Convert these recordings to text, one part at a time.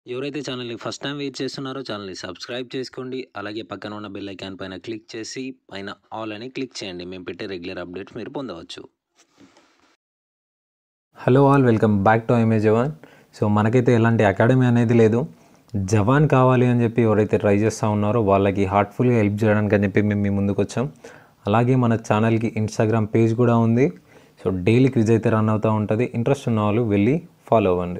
ఎవరైతే ఛానల్ని first time wait చేస్తున్నారో ఛానల్ని సబ్స్క్రైబ్ చేసుకోండి అలాగే పక్కన ఉన్న బెల్ ఐకాన్ పైన క్లిక్ చేసి పైన ఆల్ అని క్లిక్ చేయండి మేము పెట్టే రెగ్యులర్ అప్డేట్స్ మీరు పొందవచ్చు hello all welcome back to ఐమే జవాన్ సో మనకైతే ఎలాంటి అకాడమీ అనేది లేదు జవాన్ కావాలి అని చెప్పి ఎవరైతే ట్రై చేస్తూ ఉన్నారో వాళ్ళకి హార్ట్ఫుల్గా హెల్ప్ చేయడానికి అని చెప్పి మేము మీ ముందుకు వచ్చాం అలాగే మన ఛానల్కి ఇన్స్టాగ్రామ్ పేజ్ కూడా ఉంది సో డైలీ క్విజ్ అయితే రన్ అవుతూ ఉంటుంది ఇంట్రెస్ట్ ఉన్న వాళ్ళు వెళ్ళి ఫాలో అవ్వండి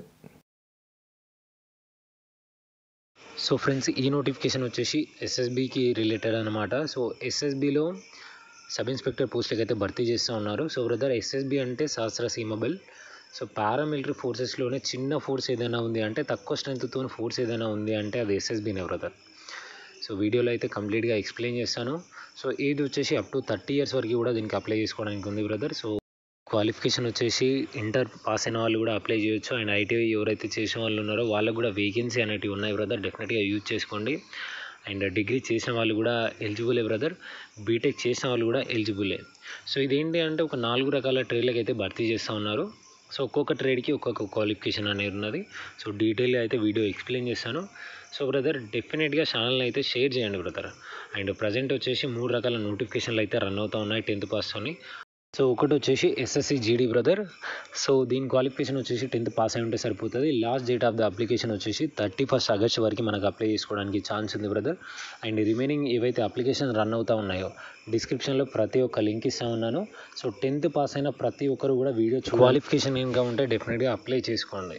సో ఫ్రెండ్స్ ఈ నోటిఫికేషన్ వచ్చేసి ఎస్ఎస్బికి రిలేటెడ్ అనమాట సో ఎస్ఎస్బిలో సబ్ ఇన్స్పెక్టర్ పోస్ట్లకి అయితే భర్తీ చేస్తూ ఉన్నారు సో బ్రదర్ ఎస్ఎస్బి అంటే సహస్ర సీమబల్ సో పారామిలిటరీ ఫోర్సెస్లోనే చిన్న ఫోర్స్ ఏదైనా ఉంది అంటే తక్కువ స్ట్రెంత్తో ఫోర్స్ ఏదైనా ఉంది అంటే అది ఎస్ఎస్బినే బ్రదర్ సో వీడియోలో అయితే కంప్లీట్గా ఎక్స్ప్లెయిన్ చేస్తాను సో ఏది వచ్చేసి అప్ టు థర్టీ ఇయర్స్ వరకు కూడా దీనికి అప్లై చేసుకోవడానికి ఉంది బ్రదర్ సో క్వాలిఫికేషన్ వచ్చేసి ఇంటర్ పాస్ అయిన వాళ్ళు కూడా అప్లై చేయొచ్చు అండ్ ఐటీఐ ఎవరైతే చేసిన వాళ్ళు ఉన్నారో వాళ్ళకు కూడా వేకెన్సీ అనేటివి ఉన్నాయి బ్రదర్ డెఫినెట్గా యూజ్ చేసుకోండి అండ్ డిగ్రీ చేసిన వాళ్ళు కూడా ఎలిజిబులే బ్రదర్ బీటెక్ చేసిన వాళ్ళు కూడా ఎలిజిబులే సో ఇదేంటి అంటే ఒక నాలుగు రకాల ట్రేడ్లకు అయితే భర్తీ చేస్తూ ఉన్నారు సో ఒక్కొక్క ట్రేడ్కి ఒక్కొక్క క్వాలిఫికేషన్ అనేది ఉన్నది సో డీటెయిల్గా అయితే వీడియో ఎక్స్ప్లెయిన్ చేస్తాను సో బ్రదర్ డెఫినెట్గా ఛానల్ని అయితే షేర్ చేయండి బ్రదర్ అండ్ ప్రజెంట్ వచ్చేసి మూడు రకాల నోటిఫికేషన్లు అయితే రన్ అవుతూ ఉన్నాయి టెన్త్ పాస్తోని సో ఒకటి వచ్చేసి ఎస్ఎస్సి జీడీ బ్రదర్ సో దీని క్వాలిఫికేషన్ వచ్చేసి టెన్త్ పాస్ అయి ఉంటే సరిపోతుంది last date of the application వచ్చేసి థర్టీ ఫస్ట్ ఆగస్ట్ వరకు మనకు అప్లై చేసుకోవడానికి ఛాన్స్ ఉంది బ్రదర్ అండ్ రిమైనింగ్ ఏవైతే అప్లికేషన్ రన్ అవుతూ ఉన్నాయో డిస్క్రిప్షన్లో ప్రతి ఒక్క లింక్ ఇస్తూ ఉన్నాను సో టెన్త్ పాస్ అయిన ప్రతి ఒక్కరు కూడా వీడియో క్వాలిఫికేషన్ ఇంకా ఉంటే డెఫినెట్గా అప్లై చేసుకోండి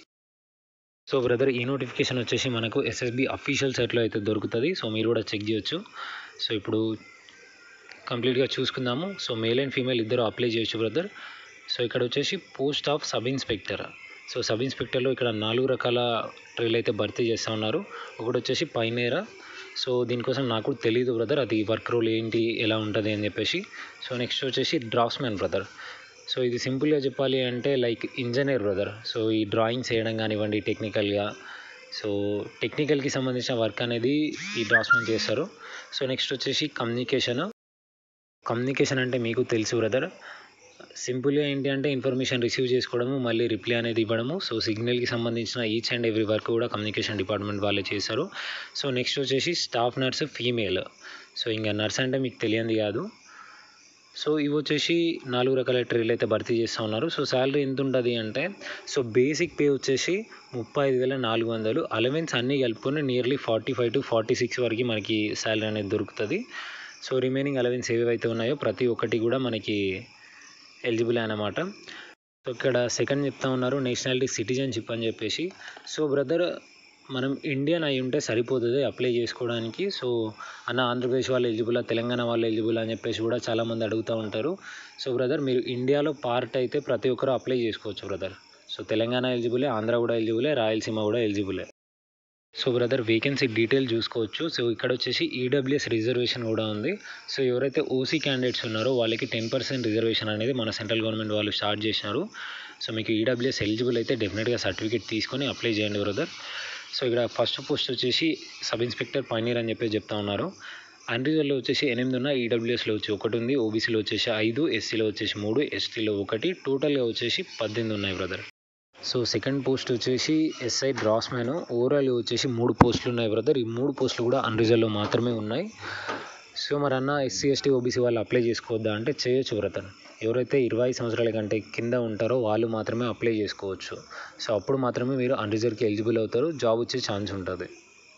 సో బ్రదర్ ఈ నోటిఫికేషన్ వచ్చేసి మనకు ఎస్ఎస్బి అఫీషియల్ సైట్లో అయితే దొరుకుతుంది సో మీరు కూడా చెక్ చేయొచ్చు సో ఇప్పుడు కంప్లీట్గా చూసుకుందాము సో మేల్ అండ్ ఫీమేల్ ఇద్దరు అప్లై చేయొచ్చు బ్రదర్ సో ఇక్కడ వచ్చేసి post of sub inspector so sub ఇన్స్పెక్టర్లో ఇక్కడ నాలుగు రకాల ట్రైల్ అయితే భర్తీ చేస్తూ ఉన్నారు ఒకటి వచ్చేసి పైనేరా సో దీనికోసం నాకు తెలియదు బ్రదర్ అది వర్క్ రోల్ ఏంటి ఎలా ఉంటుంది అని చెప్పేసి సో నెక్స్ట్ వచ్చేసి డ్రాఫ్ట్స్మెన్ బ్రదర్ సో ఇది సింపుల్గా చెప్పాలి అంటే లైక్ ఇంజనీర్ బ్రదర్ సో ఈ డ్రాయింగ్స్ వేయడం కానివ్వండి టెక్నికల్గా సో టెక్నికల్కి సంబంధించిన వర్క్ అనేది ఈ డ్రాఫ్ట్స్మెన్ చేస్తారు సో నెక్స్ట్ వచ్చేసి కమ్యూనికేషన్ కమ్యూనికేషన్ అంటే మీకు తెలుసు బ్రదర్ సింపుల్గా ఏంటి అంటే ఇన్ఫర్మేషన్ రిసీవ్ చేసుకోవడము మళ్ళీ రిప్లై అనేది ఇవ్వడము సో సిగ్నల్కి సంబంధించిన ఈచ్ అండ్ ఎవ్రీ వర్క్ కూడా కమ్యూనికేషన్ డిపార్ట్మెంట్ వాళ్ళే చేస్తారు సో నెక్స్ట్ వచ్చేసి స్టాఫ్ నర్స్ ఫీమేల్ సో ఇంకా నర్స్ అంటే మీకు తెలియంది కాదు సో ఇవి వచ్చేసి నాలుగు రకాల ట్రైలు అయితే భర్తీ చేస్తూ ఉన్నారు సో శాలరీ ఎంత ఉంటుంది అంటే సో బేసిక్ పే వచ్చేసి ముప్పై ఐదు వేల నాలుగు వందలు అలవెన్స్ అన్నీ కలుపుకొని nearly forty five to forty six వరకు మనకి శాలరీ అనేది దొరుకుతుంది సో రిమైనింగ్ అలవెన్స్ ఏవైతే ఉన్నాయో ప్రతి ఒక్కటి కూడా మనకి ఎలిజిబుల్ అన్నమాట సో ఇక్కడ సెకండ్ చెప్తా ఉన్నారు నేషనాలిటీ సిటిజన్షిప్ అని చెప్పేసి సో బ్రదర్ మనం ఇండియన్ అయి ఉంటే సరిపోతుంది అప్లై చేసుకోవడానికి సో అన్న ఆంధ్రప్రదేశ్ వాళ్ళు ఎలిజిబుల్ తెలంగాణ వాళ్ళు ఎలిజిబుల్ అని చెప్పేసి కూడా చాలామంది అడుగుతూ ఉంటారు సో బ్రదర్ మీరు ఇండియాలో పార్ట్ అయితే ప్రతి ఒక్కరు అప్లై చేసుకోవచ్చు బ్రదర్ సో తెలంగాణ ఎలిజిబులే ఆంధ్ర కూడా ఎలిజిబులే రాయలసీమ కూడా ఎలిజిబులే సో బ్రదర్ వేకెన్సీ డీటెయిల్ చూసుకోవచ్చు సో ఇక్కడ వచ్చేసి ఈడబ్ల్యూఎస్ రిజర్వేషన్ కూడా ఉంది సో ఎవరైతే ఓసీ క్యాండిడేట్స్ ఉన్నారో వాళ్ళకి టెన్ పర్సెంట్ రిజర్వేషన్ అనేది మన సెంట్రల్ గవర్నమెంట్ వాళ్ళు స్టార్ట్ చేసినారు సో మీకు ఈడబ్ల్యూఎస్ ఎలిజిబుల్ అయితే డెఫినెట్గా సర్టిఫికేట్ తీసుకొని అప్లై చేయండి బ్రదర్ సో ఇక్కడ ఫస్ట్ పోస్ట్ వచ్చేసి సబ్ ఇన్స్పెక్టర్ పైనీర్ అని చెప్పేసి చెప్తా ఉన్నారు అన్రిజర్వ్లో వచ్చేసి ఎనిమిది ఉన్న ఈడబ్ల్యూఎస్లో వచ్చి ఒకటి ఉంది ఓబీసీలో వచ్చేసి ఐదు ఎస్సీలో వచ్చేసి మూడు ఎస్టీలో ఒకటి టోటల్గా వచ్చేసి పద్దెనిమిది ఉన్నాయి బ్రదర్ సో సెకండ్ పోస్ట్ వచ్చేసి ఎస్ఐ డ్రాస్మ్యాన్ ఓవరాల్ వచ్చేసి మూడు పోస్టులు ఉన్నాయి బ్రదర్ ఈ మూడు పోస్టులు కూడా అన్రిజర్వ్లో మాత్రమే ఉన్నాయి సో మరి అన్న ఎస్సీ ఎస్టీ ఓబీసీ వాళ్ళు అప్లై చేసుకోవద్దా అంటే చేయొచ్చు బ్రదర్ ఎవరైతే ఇరవై సంవత్సరాల కంటే కింద ఉంటారో వాళ్ళు మాత్రమే అప్లై చేసుకోవచ్చు సో అప్పుడు మాత్రమే మీరు అన్రిజర్వ్కి ఎలిజిబుల్ అవుతారు జాబ్ వచ్చే ఛాన్స్ ఉంటుంది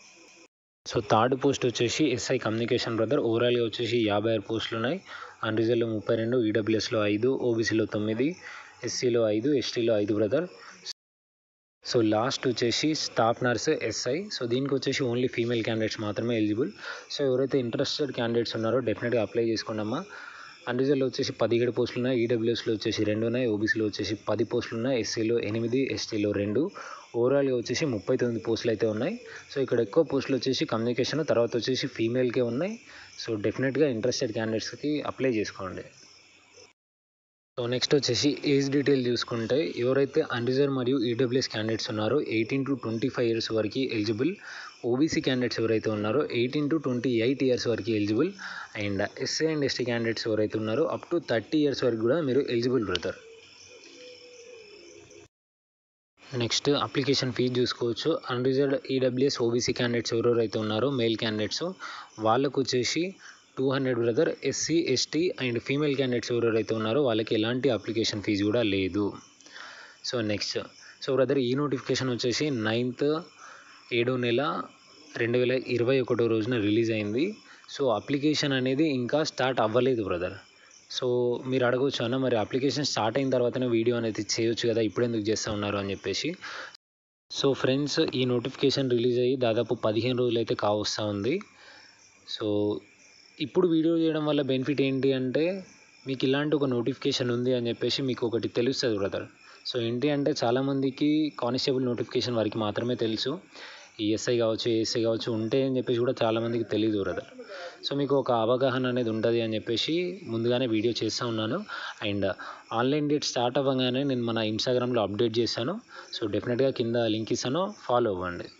సో థర్డ్ పోస్ట్ వచ్చేసి ఎస్ఐ కమ్యూనికేషన్ బ్రదర్ ఓవరాల్గా వచ్చేసి యాభై ఆరు పోస్టులు ఉన్నాయి అన్రిజర్వ్లో ముప్పై రెండు ఈడబ్ల్యూఎస్లో ఐదు ఓబీసీలో తొమ్మిది ఎస్సీలో ఐదు ఎస్టీలో ఐదు బ్రదర్ సో లాస్ట్ వచ్చేసి స్టాఫ్ నర్స్ ఎస్ఐ సో దీనికి వచ్చేసి ఓన్లీ ఫీమేల్ క్యాండిడేట్స్ మాత్రమే ఎలిజిబుల్ సో ఎవరైతే ఇంట్రెస్టెడ్ క్యాండిడేట్స్ ఉన్నారో డెఫినెట్గా అప్లై చేసుకోండి అమ్మా అన్రిజర్వ్లో వచ్చేసి పదిహేడు పోస్టులు ఉన్నాయి ఈడబ్ల్యూఎస్లో వచ్చేసి రెండు ఉన్నాయి ఓబీసీలో వచ్చేసి పది పోస్టులు ఉన్నాయి ఎస్సీలో ఎనిమిది ఎస్టీలో రెండు ఓవరాల్గా వచ్చేసి ముప్పై తొమ్మిది పోస్టులు అయితే ఉన్నాయి సో ఇక్కడ ఎక్కువ పోస్టులు వచ్చేసి కమ్యూనికేషన్ తర్వాత వచ్చేసి ఫీమేల్కే ఉన్నాయి సో డెఫినెట్గా ఇంట్రెస్టెడ్ క్యాండిడేట్స్కి అప్లై చేసుకోండి సో నెక్స్ట్ వచ్చేసి ఏజ్ డీటెయిల్ చూసుకుంటే ఎవరైతే అన్రిజర్వ్ మరియు ఈడబ్ల్యూఎస్ క్యాండిడేట్స్ ఉన్నారో eighteen to twenty five years వరకు ఎలిజిబుల్ ఓబీసీ క్యాండిడేట్స్ ఎవరైతే ఉన్నారో eighteen to twenty eight years వరకు eligible and SC and ST candidates ఎవరైతే ఉన్నారో అప్ టు థర్టీ ఇయర్స్ వరకు కూడా మీరు eligible brother next application fee చూసుకోవచ్చు అన్రిజర్వ్డ్ ఈడబ్ల్యూఎస్ ఓబీసీ క్యాండిడేట్స్ ఎవరెవరైతే ఉన్నారో మెయిల్ క్యాండిడేట్స్ వాళ్ళకు వచ్చేసి two hundred brother SC ST and female candidates ఎవరెవరైతే ఉన్నారో వాళ్ళకి ఎలాంటి అప్లికేషన్ ఫీజు కూడా లేదు సో నెక్స్ట్ సో బ్రదర్ ఈ నోటిఫికేషన్ వచ్చేసి నైన్త్ ఏడో నెల రెండు వేల ఇరవై ఒకటో రోజున రిలీజ్ అయింది సో అప్లికేషన్ అనేది ఇంకా స్టార్ట్ అవ్వలేదు బ్రదర్ సో మీరు అడగవచ్చు అన్న మరి అప్లికేషన్ స్టార్ట్ అయిన తర్వాతనే వీడియో అనేది చేయొచ్చు కదా ఇప్పుడు ఎందుకు చేస్తూ ఉన్నారు అని చెప్పేసి సో ఫ్రెండ్స్ ఈ నోటిఫికేషన్ రిలీజ్ అయ్యి దాదాపు పదిహేను రోజులు అయితే కావస్తూ ఉంది సో ఇప్పుడు వీడియో చేయడం వల్ల బెనిఫిట్ ఏంటి అంటే మీకు ఇలాంటి ఒక నోటిఫికేషన్ ఉంది అని చెప్పేసి మీకు ఒకటి తెలుస్తుంది బ్రదర్ సో ఏంటి అంటే చాలామందికి కానిస్టేబుల్ నోటిఫికేషన్ వారికి మాత్రమే తెలుసు ఈఎస్ఐ కావచ్చు ఏఎస్ఐ కావచ్చు ఉంటే అని చెప్పేసి కూడా చాలామందికి తెలియదు బ్రదర్ సో మీకు ఒక అవగాహన అనేది ఉంటుంది అని చెప్పేసి ముందుగానే వీడియో చేస్తూ ఉన్నాను అండ్ ఆన్లైన్ డేట్ స్టార్ట్ అవ్వగానే నేను మన ఇన్స్టాగ్రామ్లో అప్డేట్ చేశాను సో డెఫినెట్గా కింద లింక్ ఇస్తాను ఫాలో అవ్వండి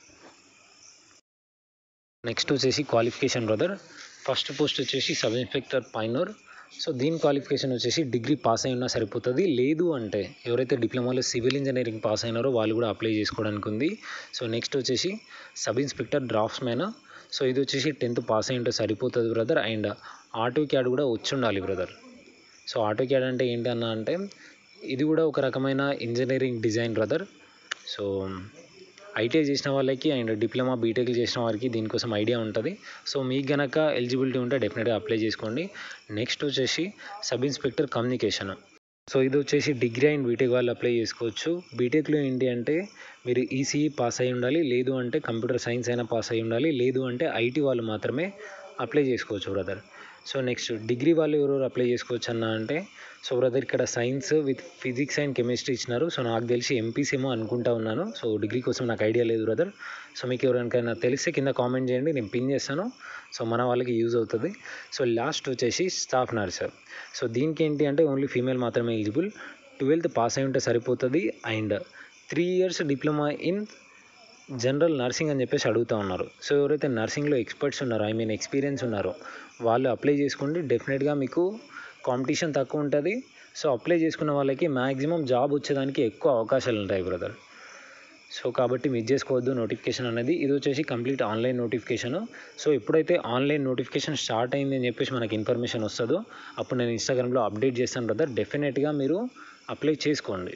నెక్స్ట్ వచ్చేసి క్వాలిఫికేషన్ బ్రదర్ ఫస్ట్ పోస్ట్ వచ్చేసి సబ్ ఇన్స్పెక్టర్ పైనర్ సో దీని క్వాలిఫికేషన్ వచ్చేసి డిగ్రీ పాస్ అయి ఉన్నా సరిపోతుంది లేదు అంటే ఎవరైతే డిప్లొమాలో సివిల్ ఇంజనీరింగ్ పాస్ అయినారో వాళ్ళు కూడా అప్లై చేసుకోవడానికి ఉంది సో నెక్స్ట్ వచ్చేసి sub inspector draftsman so ఇది వచ్చేసి టెన్త్ పాస్ అయి ఉంటే సరిపోతుంది బ్రదర్ అండ్ ఆటో క్యాడ్ కూడా వచ్చి ఉండాలి బ్రదర్ సో ఆటో క్యాడ్ అంటే ఏంటన్నా అంటే ఇది కూడా ఒక రకమైన engineering design brother so ITI చేసిన వాళ్ళకి అండ్ డిప్లొమా బీటెక్ చేసిన వారికి దీనికోసం ఐడియా ఉంటుంది సో మీకు గనక ఎలిజిబిలిటీ ఉంటే డెఫినెట్గా అప్లై చేసుకోండి నెక్స్ట్ వచ్చేసి సబ్ ఇన్స్పెక్టర్ కమ్యూనికేషన్ సో ఇది వచ్చేసి డిగ్రీ అండ్ బీటెక్ వాళ్ళు అప్లై చేసుకోవచ్చు బీటెక్లో ఏంటి అంటే మీరు ఈసీఈ పాస్ అయి ఉండాలి లేదు అంటే కంప్యూటర్ సైన్స్ అయినా పాస్ అయి ఉండాలి లేదు అంటే ఐటీ వాళ్ళు మాత్రమే అప్లై చేసుకోవచ్చు బ్రదర్ సో నెక్స్ట్ డిగ్రీ వాళ్ళు ఎవరెవరు అప్లై చేసుకోవచ్చు అన్న అంటే సో బ్రదర్ ఇక్కడ science with physics and chemistry ఇచ్చినారు సో నాకు తెలిసి ఎంపీసీ ఏమో అనుకుంటా ఉన్నాను సో డిగ్రీ కోసం నాకు ఐడియా లేదు బ్రదర్ సో మీకు ఎవరికైనా తెలిస్తే కింద కామెంట్ చేయండి నేను పిన్ చేస్తాను సో మన వాళ్ళకి యూజ్ అవుతుంది సో లాస్ట్ వచ్చేసి స్టాఫ్ నర్స్ సో దీనికి ఏంటి అంటే ఓన్లీ ఫీమేల్ మాత్రమే ఎలిజిబుల్ ట్వెల్త్ పాస్ అయి ఉంటే సరిపోతుంది and three years diploma in general nursing అని చెప్పేసి అడుగుతూ ఉన్నారు సో ఎవరైతే నర్సింగ్లో ఎక్స్పర్ట్స్ ఉన్నారో ఐ మీన్ ఎక్స్పీరియన్స్ ఉన్నారో వాళ్ళు అప్లై చేసుకోండి డెఫినెట్గా మీకు కాంపిటీషన్ తక్కువ ఉంటుంది సో అప్లై చేసుకున్న వాళ్ళకి మ్యాక్సిమం జాబ్ వచ్చేదానికి ఎక్కువ అవకాశాలు ఉంటాయి బ్రదర్ సో కాబట్టి మిస్ చేసుకోవద్దు నోటిఫికేషన్ అనేది ఇది వచ్చేసి కంప్లీట్ ఆన్లైన్ నోటిఫికేషన్ సో ఎప్పుడైతే ఆన్లైన్ నోటిఫికేషన్ స్టార్ట్ అయింది అని చెప్పేసి మనకి ఇన్ఫర్మేషన్ వస్తుందో అప్పుడు నేను ఇన్స్టాగ్రామ్లో అప్డేట్ చేస్తాను బ్రదర్ డెఫినెట్గా మీరు అప్లై చేసుకోండి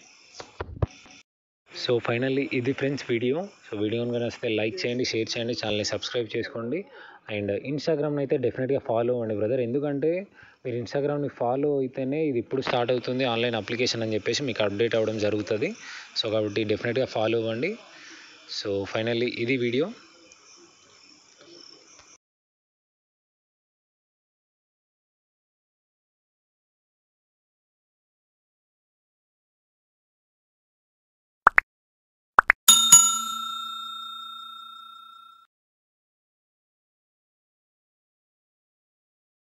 సో ఫైనల్లీ ఇది ఫ్రెండ్స్ వీడియో సో వీడియో కనుక నచ్చితే లైక్ చేయండి షేర్ చేయండి ఛానల్ని సబ్స్క్రైబ్ చేసుకోండి అండ్ ఇన్స్టాగ్రామ్ని అయితే డెఫినెట్గా ఫాలో అవ్వండి బ్రదర్ ఎందుకంటే మీరు ఇన్స్టాగ్రామ్ని ఫాలో అయితేనే ఇది ఇప్పుడు స్టార్ట్ అవుతుంది ఆన్లైన్ అప్లికేషన్ అని చెప్పేసి మీకు అప్డేట్ అవ్వడం జరుగుతుంది సో కాబట్టి డెఫినెట్గా ఫాలో అవ్వండి సో ఫైనల్లీ ఇది వీడియో